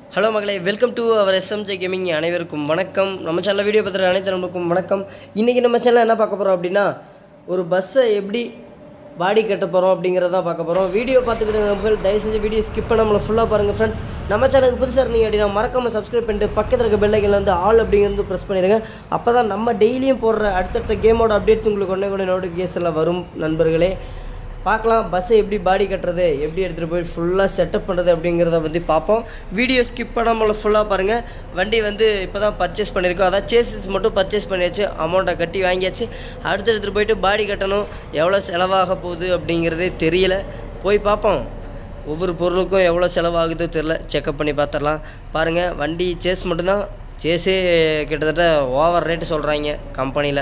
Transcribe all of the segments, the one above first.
hello மகளே welcome to our SMJ gaming அனைவருக்கும் வணக்கம் நம்ம சேனல் வீடியோ பார்த்துட்டு அனைத்து நண்பருக்கும் வணக்கம் இன்றைக்கி நம்ம சேனல் என்ன பார்க்க போகிறோம் அப்படின்னா ஒரு பஸ்ஸை எப்படி பாடி கட்ட போகிறோம் அப்படிங்கிறத பார்க்க போகிறோம் வீடியோ பார்த்துக்கிட்டு நண்பர்கள் தயவு செஞ்சு வீடியோ ஸ்கிப் பண்ணாமல் ஃபுல்லாக பாருங்கள் ஃப்ரெண்ட்ஸ் நம்ம சேனலுக்கு புதுசாக இருந்தீங்க அப்படின்னா மறக்காமல் சப்ஸ்கிரைப் பண்ணிட்டு பக்கத்தில் இருக்க பெல்லைக்கில் வந்து ஆல் அப்படிங்கிறது ப்ரெஸ் பண்ணிடுங்க அப்போ தான் நம்ம டெய்லியும் போடுற அடுத்தடுத்த கேமோட அப்டேட்ஸ் உங்களுக்கு உடனே உடனே நோட்டிஃபிகேஷனில் வரும் நண்பர்களே பார்க்கலாம் பஸ்ஸை எப்படி பாடி கட்டுறது எப்படி எடுத்துகிட்டு போய் ஃபுல்லாக செட்டப் பண்ணுறது அப்படிங்கிறத பற்றி பார்ப்போம் வீடியோ ஸ்கிப் பண்ணாமல் ஃபுல்லாக பாருங்கள் வண்டி வந்து இப்போ தான் பர்ச்சேஸ் பண்ணியிருக்கோம் அதான் சேசஸ் மட்டும் பர்ச்சேஸ் பண்ணியாச்சு அமௌண்ட்டை கட்டி வாங்கியாச்சு அடுத்து எடுத்துகிட்டு போயிட்டு பாடி கட்டணும் எவ்வளோ செலவாக போகுது அப்படிங்கிறதே தெரியல போய் பார்ப்போம் ஒவ்வொரு பொருளுக்கும் எவ்வளோ செலவாகுதோ தெரில செக்கப் பண்ணி பார்த்துடலாம் பாருங்கள் வண்டி சேஸ் மட்டும்தான் சேஸே கிட்டத்தட்ட ஓவர் ரேட்டு சொல்கிறாங்க கம்பெனியில்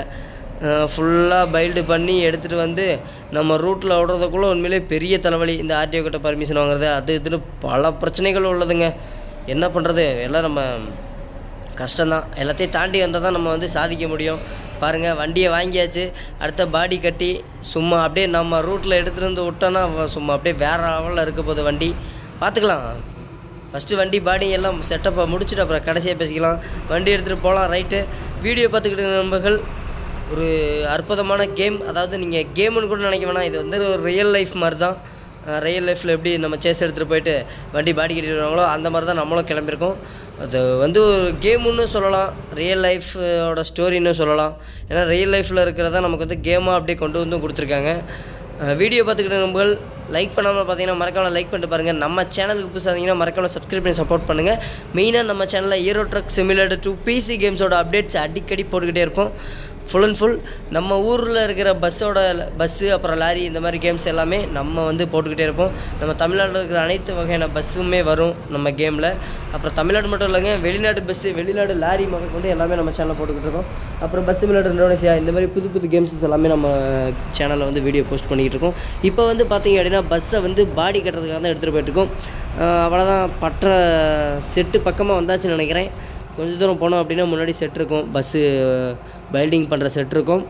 ஃபுல்லாக பைல்டு பண்ணி எடுத்துகிட்டு வந்து நம்ம ரூட்டில் விடுறதுக்குள்ளே உண்மையிலே பெரிய தலைவலி இந்த ஆர்டிஓ கிட்ட பர்மிஷன் வாங்குறது அது இதுன்னு பல பிரச்சனைகள் உள்ளதுங்க என்ன பண்ணுறது எல்லாம் நம்ம கஷ்டம்தான் எல்லாத்தையும் தாண்டி வந்தால் தான் நம்ம வந்து சாதிக்க முடியும் பாருங்கள் வண்டியை வாங்கியாச்சு அடுத்த பாடி கட்டி சும்மா அப்படியே நம்ம ரூட்டில் எடுத்துகிட்டு வந்து விட்டோன்னா அவ சும்மா அப்படியே வேறு லெவலில் இருக்க போகுது வண்டி பார்த்துக்கலாம் ஃபஸ்ட்டு வண்டி பாடி எல்லாம் செட்டப்பை முடிச்சுட்டு அப்புறம் கடைசியாக பேசிக்கலாம் வண்டி எடுத்துகிட்டு போகலாம் ரைட்டு வீடியோ பார்த்துக்கிட்டு நண்பர்கள் ஒரு அற்புதமான கேம் அதாவது நீங்கள் கேமுன்னு கூட நினைக்க வேணாம் இது வந்து ஒரு ரியல் லைஃப் மாதிரி தான் ரியல் லைஃப்பில் எப்படி நம்ம சேஸ் எடுத்துகிட்டு போயிட்டு வண்டி பாடி கட்டிட்டு வருவாங்களோ அந்த மாதிரி தான் நம்மளும் கிளம்பியிருக்கோம் அது வந்து ஒரு கேமுன்னு சொல்லலாம் ரியல் லைஃபோட ஸ்டோரின்னு சொல்லலாம் ஏன்னா ரியல் லைஃப்பில் இருக்கிறத நமக்கு வந்து கேமாக அப்படியே கொண்டு வந்து கொடுத்துருக்காங்க வீடியோ பார்த்துக்கிட்டு நம்மள் லைக் பண்ணாமல் பார்த்தீங்கன்னா மறக்காம லைக் பண்ணிட்டு பாருங்கள் நம்ம சேனலுக்கு புதுசாக இருந்தீங்கன்னா மறக்காம சப்ஸ்கிரைப் பண்ணி சப்போர்ட் பண்ணுங்கள் மெயினாக நம்ம சேனலில் hero truck similar to PC கேம்ஸோட அப்டேட்ஸ் அடிக்கடி போட்டுக்கிட்டே இருப்போம் ஃபுல் அண்ட் ஃபுல் நம்ம ஊரில் இருக்கிற பஸ்ஸோட பஸ்ஸு அப்புறம் லாரி இந்த மாதிரி கேம்ஸ் எல்லாமே நம்ம வந்து போட்டுக்கிட்டே இருப்போம் நம்ம தமிழ்நாட்டில் இருக்கிற அனைத்து வகையான பஸ்ஸுமே வரும் நம்ம கேமில் அப்புறம் தமிழ்நாடு மட்டும் இல்லைங்க வெளிநாட்டு பஸ்ஸு வெளிநாடு லாரி முதல் கொண்டு எல்லாமே நம்ம சேனலில் போட்டுக்கிட்டு இருக்கோம் அப்புறம் பஸ் மிலாடு இந்தோனேசியா இந்த மாதிரி புது புது கேம்ஸஸ் எல்லாமே நம்ம சேனலில் வந்து வீடியோ போஸ்ட் பண்ணிக்கிட்டு இருக்கோம் இப்போ வந்து பார்த்தீங்க அப்படின்னா பஸ்ஸை வந்து பாடி கட்டுறதுக்காக தான் எடுத்துகிட்டு போயிட்டுருக்கோம் அவ்வளோதான் பற்ற செட்டு பக்கமாக வந்தாச்சுன்னு நினைக்கிறேன் கொஞ்சம் தூரம் போனோம் அப்படின்னா முன்னாடி செட் இருக்கும் பஸ்ஸு பைல்டிங் பண்ணுற செட் இருக்கும்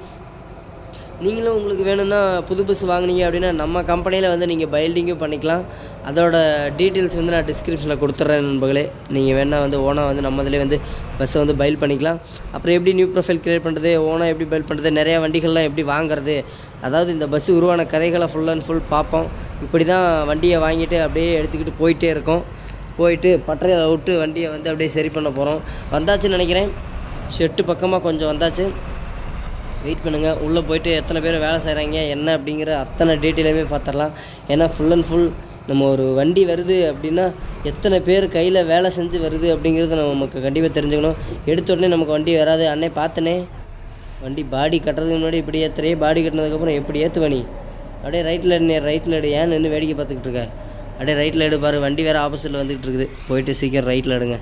நீங்களும் உங்களுக்கு வேணும்னா புது பஸ் வாங்கினீங்க அப்படின்னா நம்ம கம்பெனியில் வந்து நீங்கள் பைல்டிங்கும் பண்ணிக்கலாம் அதோட டீட்டெயில்ஸ் வந்து நான் டிஸ்கிரிப்ஷனில் கொடுத்துட்றேன் நண்பர்களே நீங்கள் வேணால் வந்து ஓனாக வந்து நம்ம இதிலே வந்து பஸ்ஸை வந்து பைல் பண்ணிக்கலாம் அப்புறம் எப்படி நியூ ப்ரொஃபைல் க்ரியேட் பண்ணுறது ஓனாக எப்படி பைல் பண்ணுறது நிறையா வண்டிகள்லாம் எப்படி வாங்குறது அதாவது இந்த பஸ்ஸு உருவான கதைகளை ஃபுல் அண்ட் ஃபுல் பார்ப்போம் இப்படி தான் வண்டியை வாங்கிட்டு அப்படியே எடுத்துக்கிட்டு போயிட்டே இருக்கோம் போயிட்டு பட்டறையை விட்டு வண்டியை வந்து அப்படியே சரி பண்ண போகிறோம் வந்தாச்சுன்னு நினைக்கிறேன் ஷெட்டு பக்கமாக கொஞ்சம் வந்தாச்சு வெயிட் பண்ணுங்கள் உள்ளே போயிட்டு எத்தனை பேர் வேலை செய்கிறாங்க என்ன அப்படிங்கிற அத்தனை டீட்டெயிலுமே பார்த்துடலாம் ஏன்னா ஃபுல் அண்ட் ஃபுல் நம்ம ஒரு வண்டி வருது அப்படின்னா எத்தனை பேர் கையில் வேலை செஞ்சு வருது அப்படிங்கிறது நமக்கு கண்டிப்பாக தெரிஞ்சுக்கணும் எடுத்த உடனே நமக்கு வண்டி வராது அண்ணே பார்த்தனே வண்டி பாடி கட்டுறதுக்கு முன்னாடி இப்படி ஏற்றுறே பாடி கட்டினதுக்கப்புறம் எப்படி ஏற்றுவ நீ அப்படியே ரைட்டில் எடு ரைட்டில் எடு ஏன் நின்று வேடிக்கை பார்த்துக்கிட்டு இருக்க அப்படியே ரைட்டில் எடு பாரு வண்டி வேறு ஆப்போசிட்டில் வந்துக்கிட்டு இருக்குது போயிட்டு சீக்கிரம் ரைட்டில் எடுங்க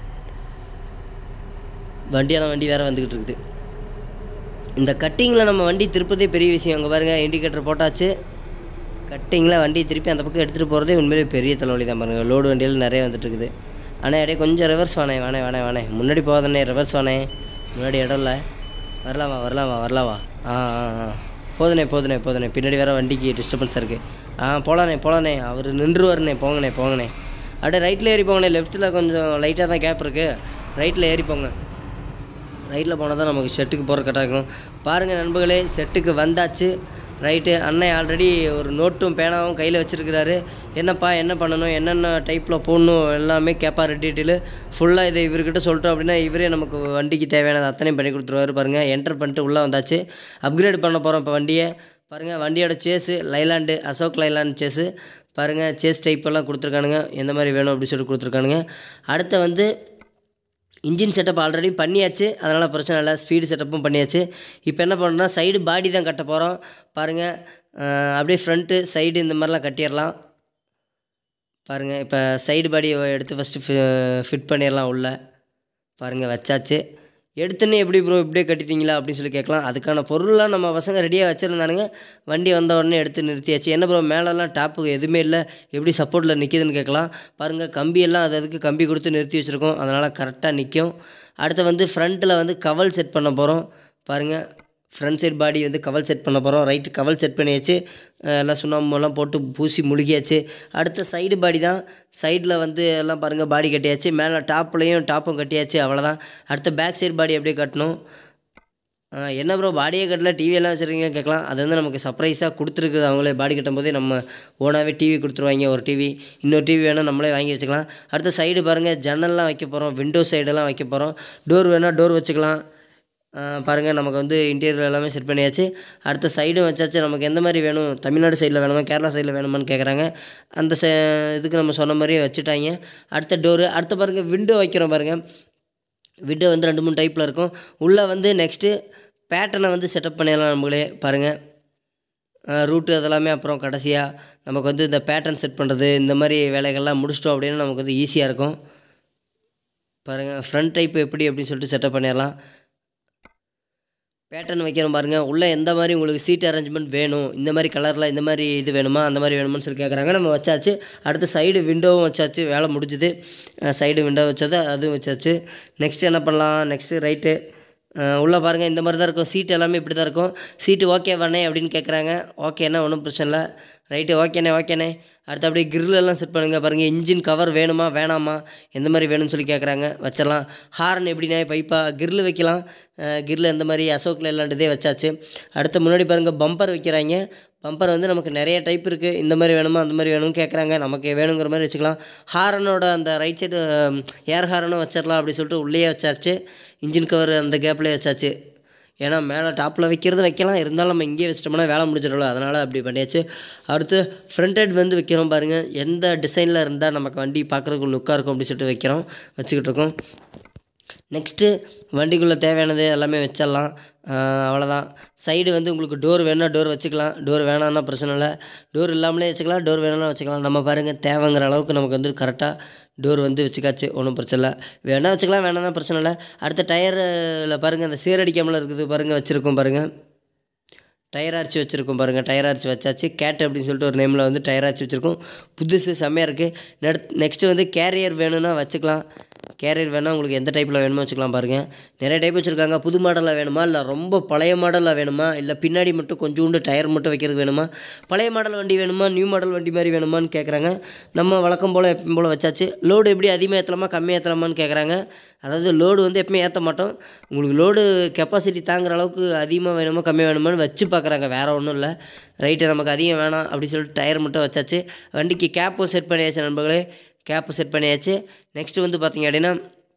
வண்டியான வண்டி வேறு வந்துக்கிட்டு இருக்குது இந்த கட்டிங்கில் நம்ம வண்டி திருப்பதே பெரிய விஷயம் அங்கே பாருங்கள் இண்டிகேட்டர் போட்டாச்சு கட்டிங்கில் வண்டியை திருப்பி அந்த பக்கம் எடுத்துகிட்டு போகிறதே உண்மையிலே பெரிய தலைவலி தான் பாருங்கள் லோடு வண்டியில் நிறைய வந்துட்டு இருக்குது ஆனால் இடையே கொஞ்சம் ரிவர்ஸ் வானே வானே வானே வானே முன்னாடி போகாதண்ணே ரிவர்ஸ் வானே முன்னாடி இடம் இல்லை வரலாமா வரலாமா வரலாவா ஆ ஆ ஆ போதுனே போதுனே போதுனே பின்னாடி வேறு வண்டிக்கு டிஸ்டர்பன்ஸாக இருக்குது ஆ போகலானே போகலானே அவர் நின்றுவாருண்ணே போங்கண்ணே போங்கண்ணே அப்படியே ரைட்டில் ஏறி போங்கண்ணே லெஃப்ட்டில் கொஞ்சம் லைட்டாக தான் கேப் இருக்குது ரைட்டில் ஏறி போங்க ரைட்டில் போனால் தான் நமக்கு செட்டுக்கு போகிற கரெக்டாக இருக்கும் பாருங்கள் நண்பர்களே செட்டுக்கு வந்தாச்சு ரைட்டு அண்ணன் ஆல்ரெடி ஒரு நோட்டும் பேனாவும் கையில் வச்சுருக்கிறாரு என்னப்பா என்ன பண்ணணும் என்னென்ன டைப்பில் போடணும் எல்லாமே கேட்பார் டீட்டெயிலு ஃபுல்லாக இதை இவர்கிட்ட சொல்லிட்டோம் அப்படின்னா இவரே நமக்கு வண்டிக்கு தேவையானது அத்தனையும் பண்ணி கொடுத்துருவாரு பாருங்கள் என்டர் பண்ணிட்டு உள்ளே வந்தாச்சு அப்கிரேட் பண்ண போகிறோம் இப்போ வண்டியை பாருங்கள் வண்டியோட chassis Leyland Ashok Leyland chassis பாருங்கள் சேஸ் டைப் எல்லாம் கொடுத்துருக்கானுங்க எந்த மாதிரி வேணும் அப்படின்னு சொல்லிட்டு கொடுத்துருக்கானுங்க அடுத்து வந்து இன்ஜின் செட்டப் ஆல்ரெடி பண்ணியாச்சு அதனால் பிரச்சனை இல்லை ஸ்பீடு செட்டப்பும் பண்ணியாச்சு இப்போ என்ன பண்ணுறோம்னா சைடு பாடி தான் கட்ட போகிறோம் பாருங்கள் அப்படியே ஃப்ரண்ட்டு சைடு இந்த மாதிரிலாம் கட்டிடலாம் பாருங்கள் இப்போ சைடு பாடியை எடுத்து ஃபஸ்ட்டு ஃபிட் பண்ணிடலாம் உள்ளே பாருங்கள் வச்சாச்சு எடுத்துன்னு எப்படி ப்ரோ இப்படியே கட்டிட்டீங்களா அப்படின்னு சொல்லி கேட்கலாம் அதுக்கான பொருள்லாம் நம்ம பசங்க ரெடியாக வச்சுருந்தானுங்க வண்டி வந்த உடனே எடுத்து நிறுத்தியாச்சு என்ன ப்ரோ மேலெல்லாம் டாப்பு எதுவுமே இல்லை எப்படி சப்போர்ட்டில் நிற்கிதுன்னு கேட்கலாம் பாருங்கள் கம்பியெல்லாம் அது அதுக்கு கம்பி கொடுத்து நிறுத்தி வச்சுருக்கோம் அதனால் கரெக்டாக நிற்கும் அடுத்து வந்து ஃப்ரண்ட்டில் வந்து கவல் செட் பண்ண போகிறோம் பாருங்கள் ஃப்ரண்ட் சைடு பாடி வந்து கவல் செட் பண்ண போகிறோம் ரைட்டு கவல் செட் பண்ணியாச்சு அஹ் எல்லாம் சுண்ணாம்பெல்லாம் போட்டு பூசி முழுகியாச்சு அடுத்த சைடு பாடி தான் சைடில் வந்து எல்லாம் பாருங்கள் பாடி கட்டியாச்சு மேலே டாப்லேயும் டாப்பும் கட்டியாச்சு அவ்வளோதான் அடுத்த பேக் சைடு பாடி அப்படியே கட்டணும் ஆ, என்ன ப்ரோ பாடியே கட்டல டிவி எல்லாம் வச்சுருக்கீங்கன்னு கேட்கலாம் அது வந்து நமக்கு சர்ப்ரைஸாக கொடுத்துருக்குது அவங்களே பாடி கட்டும் போதே நம்ம ஓனாகவே டிவி கொடுத்துருவாங்க ஒரு டிவி இன்னொரு டிவி வேணால் நம்மளே வாங்கி வச்சுக்கலாம் அடுத்த சைடு பாருங்கள் ஜன்னல்லாம் வைக்க போகிறோம் விண்டோ சைடெல்லாம் வைக்க போகிறோம் டோர் வேணால் டோர் வச்சுக்கலாம் பாருங்கள் நமக்கு வந்து இன்டீரியர் எல்லாமே செட் பண்ணியாச்சு அடுத்த சைடும் வச்சாச்சு நமக்கு எந்த மாதிரி வேணும் தமிழ்நாடு சைடில் வேணுமா கேரளா சைடில் வேணுமான்னு கேட்குறாங்க அந்த ச இதுக்கு நம்ம சொன்ன மாதிரியே வச்சுட்டாங்க அடுத்த டோரு அடுத்த பாருங்கள் விண்டோ வைக்கிறோம் பாருங்கள் விண்டோ வந்து ரெண்டு மூணு டைப்பில் இருக்கும் உள்ளே வந்து நெக்ஸ்ட்டு பேட்டர்னை வந்து செட்டப் பண்ணிடலாம் நம்மளே பாருங்கள் ரூட்டு அதெல்லாமே அப்புறம் கடைசியாக நமக்கு வந்து இந்த பேட்டர்ன் செட் பண்ணுறது இந்த மாதிரி வேலைகள்லாம் முடிச்சிட்டோம் அப்படின்னா நமக்கு வந்து ஈஸியாக இருக்கும் பாருங்கள் ஃப்ரண்ட் டைப் எப்படி அப்படின்னு சொல்லிட்டு செட்டப் பண்ணிடலாம் பேட்டர்ன் வைக்கிறோம் பாருங்கள் உள்ளே எந்த மாதிரி உங்களுக்கு சீட் அரேஞ்ச்மெண்ட் வேணும் இந்த மாதிரி கலரில் இந்த மாதிரி இது வேணுமா அந்த மாதிரி வேணுமான்னு சொல்லி கேட்குறாங்க நம்ம வச்சாச்சு அடுத்து சைடு விண்டோவும் வச்சாச்சு வேலை முடிஞ்சுது சைடு விண்டோ வச்சது அதுவும் வச்சாச்சு நெக்ஸ்ட் என்ன பண்ணலாம் நெக்ஸ்ட்டு ரைட்டு உள்ளே பாருங்கள் இந்த மாதிரி தான் இருக்கும் சீட் எல்லாமே இப்படி தான் இருக்கும் சீட்டு ஓகே பண்ணே அப்படின்னு கேட்குறாங்க ஓகேண்ணா ஒன்றும் பிரச்சனை இல்லை ரைட்டு ஓகேண்ணே ஓகேண்ணே அடுத்து அப்படியே grill எல்லாம் செட் பண்ணுங்கள் பாருங்கள் இன்ஜின் கவர் வேணுமா வேணாமா எந்த மாதிரி வேணும்னு சொல்லி கேட்குறாங்க வச்சிடலாம் ஹார்ன் எப்படிண்ணே பைப்பாக கிரில் வைக்கலாம் கிரில் எந்த மாதிரி அசோக்கில் இல்லாண்டதே வச்சாச்சு அடுத்து முன்னாடி பாருங்கள் பம்பர் வைக்கிறாங்க பம்பர் வந்து நமக்கு நிறைய டைப் இருக்குது இந்த மாதிரி வேணுமா அந்த மாதிரி வேணும்னு கேட்குறாங்க நமக்கு வேணுங்கிற மாதிரி வச்சுக்கலாம் ஹாரனோட அந்த ரைட் சைடு ஏர் ஹாரனும் வச்சிடலாம் அப்படி சொல்லிட்டு உள்ளேயே வச்சாச்சு இன்ஜின் கவர் அந்த கேப்லேயே வச்சாச்சு ஏன்னா மேலே டாப்பில் வைக்கிறது வைக்கலாம் இருந்தாலும் நம்ம இங்கேயே வச்சிட்டோம்னா வேலை முடிஞ்சிடல அதனால் அப்படி பண்ணியாச்சு அடுத்து ஃப்ரண்ட் ஹெட் வந்து வைக்கிறோம் பாருங்கள் எந்த டிசைனில் இருந்தால் நமக்கு வண்டி பார்க்குறதுக்கு லுக்காக இருக்கும் அப்படி சொல்லிட்டு வைக்கிறோம் வச்சுக்கிட்டு இருக்கோம் நெக்ஸ்ட்டு வண்டிக்குள்ளே தேவையானது எல்லாமே வச்சிடலாம் ஆஹ் அவ்வளோதான் சைடு வந்து உங்களுக்கு டோர் வேணால் டோர் வச்சுக்கலாம் டோர் வேணாம்னா பிரச்சனை இல்லை டோர் இல்லாமலே வச்சுக்கலாம் டோர் வேணாலும் வச்சுக்கலாம் நம்ம பாருங்கள் தேவைங்கிற அளவுக்கு நமக்கு வந்து கரெக்டாக டோர் வந்து வச்சுக்காச்சு ஒன்றும் பிரச்சனை இல்லை வேணால் வச்சுக்கலாம் வேணாம்னா பிரச்சனை இல்லை அடுத்த டயரில் பாருங்கள் அந்த சீரடிக்காமல் இருக்குது பாருங்கள் வச்சுருக்கோம் பாருங்கள் டயர் ஆர்ச்சி வச்சுருக்கோம் பாருங்கள் டயர் ஆர்ச்சி வச்சாச்சு கேட் அப்படின்னு சொல்லிட்டு ஒரு நேமில் வந்து டயர் ஆர்ச்சி வச்சுருக்கோம் புதுசு செம்மையாக இருக்குது நெக்ஸ்ட்டு வந்து கேரியர் வேணும்னா வச்சுக்கலாம் கேரியர் வேணால் உங்களுக்கு எந்த டைப்பில் வேணுமோ வச்சுக்கலாம் பாருங்கள் நிறைய டைப் வச்சுருக்காங்க புது மாடலில் வேணுமா இல்லை ரொம்ப பழைய மாடலில் வேணுமா இல்லை பின்னாடி மட்டும் கொஞ்சோண்டு டயர் மட்டும் வைக்கிறது வேணுமா பழைய மாடல் வண்டி வேணுமா நியூ மாடல் வண்டி மாதிரி வேணுமான்னு கேட்குறாங்க நம்ம வழக்கம் போல் எப்பயும் போல் வச்சாச்சு லோடு எப்படி அதிகமாக ஏற்றலாமா கம்மியாக ஏற்றலாமான்னு கேட்குறாங்க அதாவது லோடு வந்து எப்பவுமே ஏற்ற மாட்டோம் உங்களுக்கு லோடு கெப்பாசிட்டி தாங்குற அளவுக்கு அதிகமாக வேணுமா கம்மியாக வேணுமான்னு வச்சு பார்க்குறாங்க வேறு ஒன்றும் இல்லை ரைட்டு நமக்கு அதிகம் வேணாம் அப்படி சொல்லிட்டு டயர் மட்டும் வச்சாச்சு வண்டிக்கு கேப்பும் செட் பண்ணியாச்சு நண்பர்களே கேப்பு செட் பண்ணியாச்சு நெக்ஸ்ட்டு வந்து பார்த்தீங்க அப்படின்னா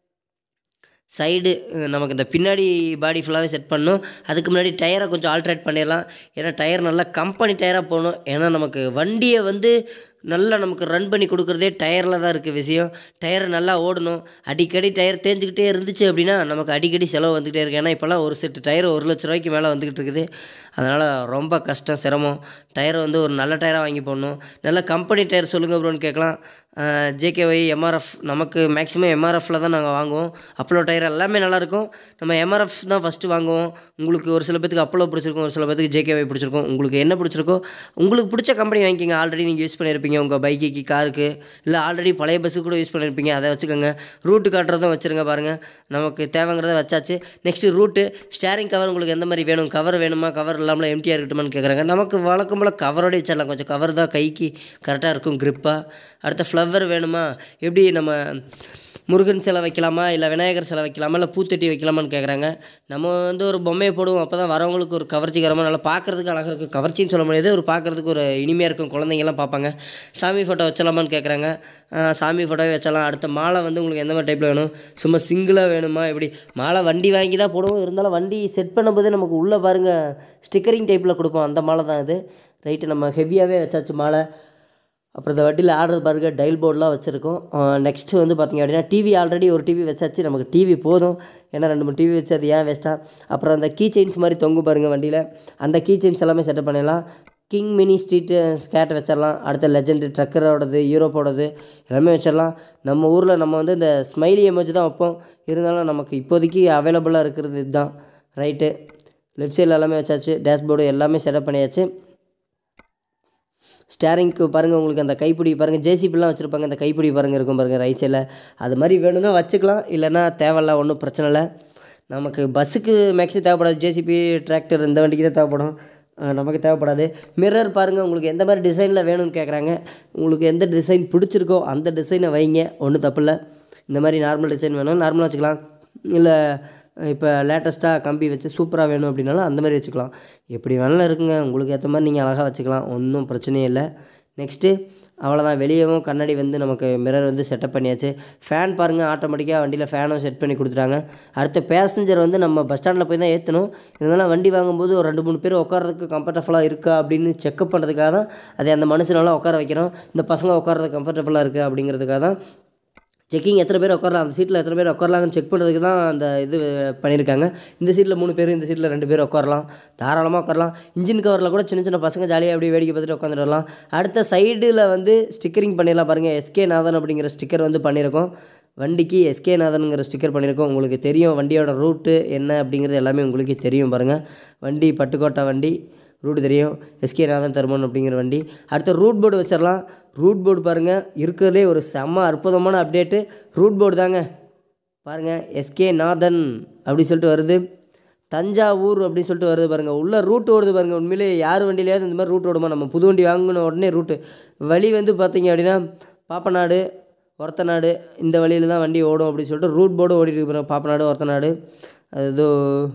சைடு நமக்கு இந்த பின்னாடி பாடி ஃபுல்லாகவே செட் பண்ணணும் அதுக்கு முன்னாடி டயரை கொஞ்சம் ஆல்ட்ரேட் பண்ணிடலாம் ஏன்னா டயர் நல்லா கம்பெனி டயராக போகணும் ஏன்னா நமக்கு வண்டியை வந்து நல்லா நமக்கு ரன் பண்ணி கொடுக்குறதே டயரில் தான் இருக்குது விஷயம் டயர் நல்லா ஓடணும் அடிக்கடி டயர் தேஞ்சிக்கிட்டே இருந்துச்சு அப்படின்னா நமக்கு அடிக்கடி செலவு வந்துக்கிட்டே இருக்குது ஏன்னா இப்போல்லாம் ஒரு செட்டு டயர் ஒரு லட்ச ரூபாய்க்கு மேலே வந்துக்கிட்டு இருக்குது அதனால் ரொம்ப கஷ்டம் சிரமம் டயர் வந்து ஒரு நல்ல டயராக வாங்கி போடணும் நல்ல கம்பெனி டயர் சொல்லுங்கள் ப்ரோன்னு கேட்கலாம் ஜேகேஒய் எம்ஆர்எஃப் நமக்கு மேக்ஸிமம் எம்ஆர்எஃப்பில் தான் நாங்கள் வாங்குவோம் அப்போலோ டயர் எல்லாமே நல்லாயிருக்கும் நம்ம எம்ஆர்எஃப் தான் ஃபஸ்ட்டு வாங்குவோம் உங்களுக்கு ஒரு சில பேத்துக்கு அப்போலோ பிடிச்சிருக்கும் ஒரு சில பேத்துக்கு ஜேகேஒய் பிடிச்சிருக்கும் உங்களுக்கு என்ன பிடிச்சிருக்கோ உங்களுக்கு பிடிச்ச கம்பெனி வாங்கிக்கோங்க ஆல்ரெடி நீங்கள் யூஸ் பண்ணியிருப்பீங்க உங்கள் பைக்குக்கு காருக்கு இல்லை ஆல்ரெடி பழைய பஸ்ஸுக்கு கூட யூஸ் பண்ணியிருப்பீங்க அதை வச்சுக்கோங்க ரூட்டு காட்டுறதும் வச்சுருங்க பாருங்கள் நமக்கு தேவைங்கிறத வச்சாச்சு நெக்ஸ்ட்டு ரூட்டு ஸ்டேரிங் கவர் உங்களுக்கு எந்த மாதிரி வேணும் கவர் வேணுமா கவர் இல்லாமல் எம்டிஆர் இருக்கட்டுமான்னு கேட்குறாங்க நமக்கு வழக்கம் போல் கவரோட வச்சிடலாம் கொஞ்சம் கவர் தான் கைக்கு கரெக்டாக இருக்கும் grip-ஆ அடுத்த ஃப்ளவர் வேணுமா எப்படி நம்ம முருகன் சிலை வைக்கலாமா இல்லை விநாயகர் சிலை வைக்கலாமா இல்லை பூத்தொட்டி வைக்கலாமான்னு கேட்குறாங்க நம்ம வந்து ஒரு பொம்மையை போடுவோம் அப்போ தான் வரவங்களுக்கு ஒரு கவர்ச்சிகரமாக நல்லா பார்க்குறதுக்கு அழகாக இருக்கும் கவர்ச்சின்னு சொல்ல முடியாது ஒரு பார்க்குறதுக்கு ஒரு இனிமையாக இருக்கும் குழந்தைங்கலாம் பார்ப்பாங்க சாமி ஃபோட்டோ வச்சலாமான்னு கேட்குறாங்க ஆஹ் சாமி ஃபோட்டோவே வச்சலாம் அடுத்த மாலை வந்து உங்களுக்கு எந்த மாதிரி டைப்பில் வேணும் சும்மா சிங்கிளாக வேணுமா எப்படி மாலை வண்டி வாங்கி தான் போடுவோம் இருந்தாலும் வண்டி செட் பண்ணும்போதே நமக்கு உள்ளே பாருங்கள் ஸ்டிக்கரிங் டைப்பில் கொடுப்போம் அந்த மாலை தான் இது ரைட்டு நம்ம ஹெவியாகவே வச்சாச்சு மாலை அப்புறம் இந்த வண்டியில் ஆர்டர் பாருங்க டைல் போர்டெலாம் வச்சுருக்கோம் நெக்ஸ்ட்டு வந்து பார்த்திங்க அப்படின்னா டிவி ஆல்ரெடி ஒரு டிவி வச்சாச்சு நமக்கு டிவி போதும் ஏன்னா ரெண்டு மூணு டிவி வச்சு அது ஏன் வேஸ்ட்டாக அப்புறம் அந்த கீ செயின்ஸ் மாதிரி தொங்கும் பாருங்கள் வண்டியில் அந்த கீ செயின்ஸ் எல்லாமே செட்டப் பண்ணிடலாம் கிங் மினி ஸ்ட்ரீட்டு ஸ்கேட் வச்சிடலாம் அடுத்த லெஜெண்ட் ட்ரக்கரோடது யூரோப்போடது எல்லாமே வச்சிடலாம் நம்ம ஊரில் நம்ம வந்து இந்த ஸ்மைலி எமோஜி தான் வைப்போம் இருந்தாலும் நமக்கு இப்போதைக்கு அவைலபிளாக இருக்கிறது இதுதான் ரைட்டு லெஃப்ட் சைடில் எல்லாமே வச்சாச்சு டேஷ்போர்டு எல்லாமே செட்டப் பண்ணியாச்சு ஸ்டேரிங்க்கு பாருங்கள் உங்களுக்கு அந்த கைப்பிடி பாருங்கள் ஜேசிபிலாம் வச்சுருப்பாங்க அந்த கைப்பிடி பாருங்கள் இருக்கும் பாருங்கள் ரைட் சைடில் அது மாதிரி வேணும்னா வச்சுக்கலாம் இல்லைன்னா தேவையில்ல ஒன்றும் பிரச்சனை இல்லை நமக்கு பஸ்ஸுக்கு மேக்ஸி தேவைப்படாது ஜேசிபி டிராக்டர் இந்த வண்டிக்கு தான் தேவைப்படும் அஹ் நமக்கு தேவைப்படாது மிரர் பாருங்கள் உங்களுக்கு எந்த மாதிரி டிசைனில் வேணும்னு கேட்குறாங்க உங்களுக்கு எந்த டிசைன் பிடிச்சிருக்கோ அந்த டிசைனை வைங்க ஒன்றும் தப்பில்லை இந்த மாதிரி நார்மல் டிசைன் வேணும் நார்மலாக வச்சுக்கலாம் இல்லை இப்போ லேட்டஸ்ட்டாக கம்பி வச்சு சூப்பராக வேணும் அப்படின்னாலும் அந்த மாதிரி வச்சுக்கலாம் எப்படி வேணாலும் இருக்குங்க உங்களுக்கு ஏற்ற மாதிரி நீங்கள் அழகாக வச்சுக்கலாம் ஒன்றும் பிரச்சனையே இல்லை நெக்ஸ்ட்டு அவ்வளோதான் வெளியவும் கண்ணாடி வந்து நமக்கு மிரர் வந்து செட்டப் பண்ணியாச்சு ஃபேன் பாருங்கள் ஆட்டோமேட்டிக்காக வண்டியில் ஃபேனும் செட் பண்ணி கொடுத்துட்டாங்க அடுத்த பேசஞ்சர் வந்து நம்ம பஸ் ஸ்டாண்டில் போய் தான் ஏற்றணும் இருந்தாலும் வண்டி வாங்கும்போது ஒரு ரெண்டு மூணு பேர் உட்காரதுக்கு கம்ஃபர்டபுளாக இருக்கா அப்படின்னு செக்அப் பண்ணுறதுக்காக தான் அதை அந்த மனுஷனெல்லாம் உட்கார வைக்கிறோம் இந்த பசங்க உட்காரது கம்ஃபர்டபுளாக இருக்குது அப்படிங்கிறதுக்காக தான் செக்கிங் எத்தனை பேர் உட்காரலாம் அந்த சீட்டில் எத்தனை பேர் உட்காரலாங்கன்னு செக் பண்ணுறதுக்கு தான் அந்த இது பண்ணியிருக்காங்க இந்த சீட்டில் மூணு பேர் இந்த சீட்டில் ரெண்டு பேர் உட்காரலாம் தாராளமாக உட்காரலாம் இன்ஜின் கவரில் கூட சின்ன சின்ன பசங்க ஜாலியாக அப்படியே வேடிக்கை பார்த்துட்டு உட்காந்துட்டு வரலாம் அடுத்த சைடில் வந்து ஸ்டிக்கரிங் பண்ணிடலாம் பாருங்கள் எஸ்கே நாதன் அப்படிங்கிற ஸ்டிக்கர் வந்து பண்ணியிருக்கோம் வண்டிக்கு எஸ்கே நாதனுங்கிற ஸ்டிக்கர் பண்ணியிருக்கோம் உங்களுக்கு தெரியும் வண்டியோட ரூட்டு என்ன அப்படிங்கிறது எல்லாமே உங்களுக்கு தெரியும் பாருங்கள் வண்டி பட்டுக்கோட்டை வண்டி ரூட் தெரியும் எஸ்கே நாதன் தருமன் அப்படிங்கிற வண்டி அடுத்த ரூட் போர்டு வச்சிடலாம் ரூட் போர்டு பாருங்கள் இருக்கிறதுலே ஒரு செம்ம அற்புதமான அப்டேட்டு ரூட் போர்டு தாங்க பாருங்கள் எஸ்கே நாதன் அப்படி சொல்லிட்டு வருது தஞ்சாவூர் அப்படின்னு சொல்லிட்டு வருது பாருங்கள் உள்ள ரூட் ஓடுது பாருங்கள் உண்மையிலே யார் வண்டியிலையாவது இந்த மாதிரி ரூட் ஓடுமா நம்ம புது வண்டி வாங்கின உடனே ரூட்டு வழி வந்து பார்த்தீங்க அப்படின்னா பாப்பநாடு ஒரத்தநாடு இந்த வழியில் தான் வண்டி ஓடும் அப்படின்னு சொல்லிட்டு ரூட் போர்டு ஓடிட்டு இருக்கு பாருங்க பாப்பநாடு ஒரத்தநாடு அது ஏதோ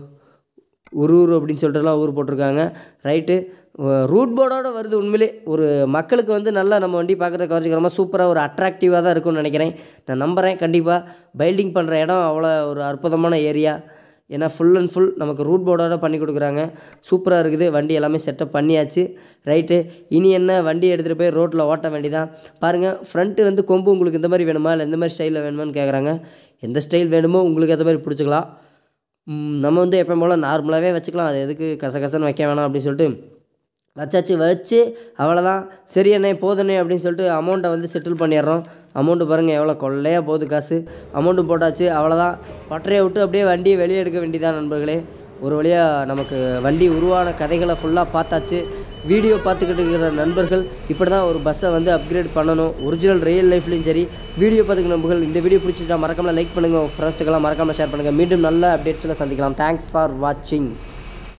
ஒரு ஊர் அப்படின்னு சொல்லிட்டுலாம் ஊர் போட்டிருக்காங்க ரைட்டு ரூட் போர்டோட வருது உண்மையிலே ஒரு மக்களுக்கு வந்து நல்லா நம்ம வண்டி பார்க்குறத கவர்ச்சிக்கிறோமா சூப்பராக ஒரு அட்ராக்டிவாக தான் இருக்கும்னு நினைக்கிறேன் நான் நம்புகிறேன் கண்டிப்பாக பைல்டிங் பண்ணுற இடம் அவ்வளோ ஒரு அற்புதமான ஏரியா ஏன்னா ஃபுல் அண்ட் ஃபுல் நமக்கு ரூட் போர்டோட பண்ணி கொடுக்குறாங்க சூப்பராக இருக்குது வண்டி எல்லாமே செட்டப் பண்ணியாச்சு ரைட்டு இனி என்ன வண்டி எடுத்துகிட்டு போய் ரோட்டில் ஓட்ட வேண்டியதான் பாருங்கள் ஃப்ரண்ட்டு வந்து கொம்பு உங்களுக்கு இந்த மாதிரி வேணுமா இல்லை இந்த மாதிரி ஸ்டைலில் வேணுமான்னு கேட்குறாங்க எந்த ஸ்டைல் வேணுமோ உங்களுக்கு ஏற்ற மாதிரி பிடிச்சிக்கலாம் ம், நம்ம வந்து எப்போ போல் நார்மலாகவே வச்சுக்கலாம் அது எதுக்கு கசகசன்னு வைக்க வேணாம் அப்படின்னு சொல்லிட்டு வச்சாச்சு வச்சு அவ்வளோதான் சரி அண்ணே போதுண்ணே அப்படின்னு சொல்லிட்டு அமௌண்ட்டை வந்து செட்டில் பண்ணிடுறோம் அமௌண்ட்டு பாருங்கள் எவ்வளோ கொள்ளையாக போகுது காசு அமௌண்ட்டு போட்டாச்சு அவ்வளோதான் பட்டறையை விட்டு அப்படியே வண்டியை வெளியே எடுக்க வேண்டியதான் நண்பர்களே ஒரு வழியாக நமக்கு வண்டி உருவான கதைகளை ஃபுல்லாக பார்த்தாச்சு வீடியோ பார்த்துக்கிட்டு இருக்கிற நண்பர்கள் இப்படி தான் ஒரு பஸ்ஸை வந்து அப்கிரேட் பண்ணணும் ஒரிஜினல் ரியல் லைஃப்லையும் சரி வீடியோ பார்த்துக்கிற நண்பர்கள் இந்த வீடியோ பிடிச்சிட்டா மறக்காமல் லைக் பண்ணுங்கள் உங்கள் ஃப்ரெண்ட்ஸுக்கெல்லாம் மறக்காமல் ஷேர் பண்ணுங்கள் மீண்டும் நல்ல அப்டேட்ஸில் சந்திக்கலாம் தேங்க்ஸ் ஃபார் வாட்சிங்